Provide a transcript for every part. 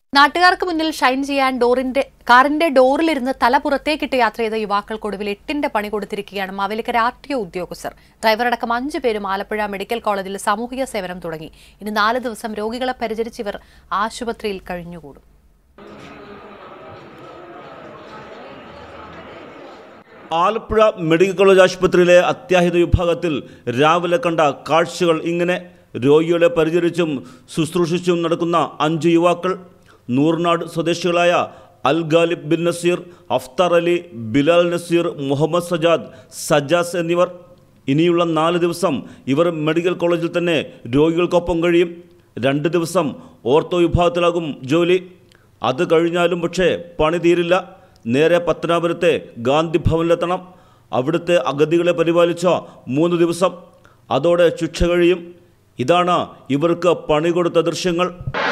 നാട്ടുകാർക്ക് മുന്നിൽ ഷൈൻ ചെയ്യാൻ ഡോറിന്റെ കാറിന്റെ ഡോറിലിരുന്ന് തല പുറത്തേക്കിട്ട് യാത്ര ചെയ്ത യുവാക്കൾക്കൊടുവിൽ എട്ടിന്റെ പണി കൊടുത്തിരിക്കുകയാണ് മാവേലിക്കര ആർ ടി ഒ ഉദ്യോഗസ്ഥർ ഡ്രൈവറടക്കം അഞ്ചു പേരും ആലപ്പുഴ മെഡിക്കൽ കോളേജിൽ സാമൂഹിക സേവനം തുടങ്ങി ഇനി നാല് ദിവസം രോഗികളെ പരിചരിച്ച് ഇവർ ആശുപത്രിയിൽ കഴിഞ്ഞുകൂടും ആലപ്പുഴ മെഡിക്കൽ കോളേജ് ആശുപത്രിയിലെ അത്യാഹിത വിഭാഗത്തിൽ രാവിലെ കണ്ട കാഴ്ചകൾ ഇങ്ങനെ രോഗികളെ പരിചരിച്ചും ശുശ്രൂഷിച്ചും നടക്കുന്ന അഞ്ച് യുവാക്കൾ നൂർനാട് സ്വദേശികളായ അൽ ഗാലിബ് ബിൻ നസീർ അഫ്താർ അലി ബിലാൽ നസീർ മുഹമ്മദ് സജാദ് സജാസ് എന്നിവർ ഇനിയുള്ള നാല് ദിവസം ഇവർ മെഡിക്കൽ കോളേജിൽ തന്നെ രോഗികൾക്കൊപ്പം കഴിയും രണ്ട് ദിവസം ഓർത്തോ വിഭാഗത്തിലാകും ജോലി അത് കഴിഞ്ഞാലും പക്ഷേ പണി തീരില്ല നേരെ പത്തനാപുരത്തെ ഗാന്ധി ഭവനിലെത്തണം അവിടുത്തെ അഗതികളെ പരിപാലിച്ച മൂന്ന് ദിവസം അതോടെ ശിക്ഷ കഴിയും ഇതാണ് ഇവർക്ക് പണി കൊടുത്ത ദൃശ്യങ്ങൾ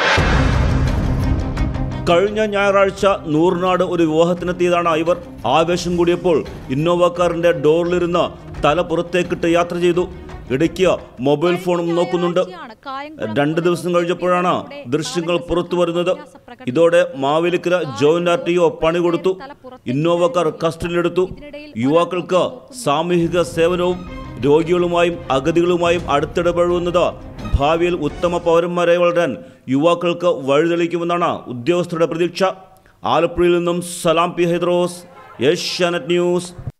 കഴിഞ്ഞ ഞായറാഴ്ച നൂറിനാട് ഒരു വിവാഹത്തിനെത്തിയതാണ് ഇവർ ആവേശം കൂടിയപ്പോൾ ഇന്നോവ കാറിന്റെ ഡോറിലിരുന്ന് തല പുറത്തേക്കിട്ട് യാത്ര ചെയ്തു ഇടയ്ക്ക് മൊബൈൽ ഫോണും നോക്കുന്നുണ്ട് രണ്ട് ദിവസം കഴിഞ്ഞപ്പോഴാണ് ദൃശ്യങ്ങൾ പുറത്തു വരുന്നത് ഇതോടെ Mavelikkara joint R T O പണി കൊടുത്തു ഇന്നോവ കാർ കസ്റ്റഡിയിലെടുത്തു യുവാക്കൾക്ക് സാമൂഹിക സേവനവും രോഗികളുമായും അഗതികളുമായും അടുത്തിടപഴകുന്നത് ഭാവിയിൽ ഉത്തമ പൗരന്മാരായി വളരാൻ യുവാക്കൾക്ക് വഴിതെളിക്കുമെന്നാണ് ഉദ്യോഗസ്ഥരുടെ പ്രതീക്ഷ ആലപ്പുഴയിൽ നിന്നും സലാം പി ഹൈദ്രോസ് ഏഷ്യാനെറ്റ് ന്യൂസ്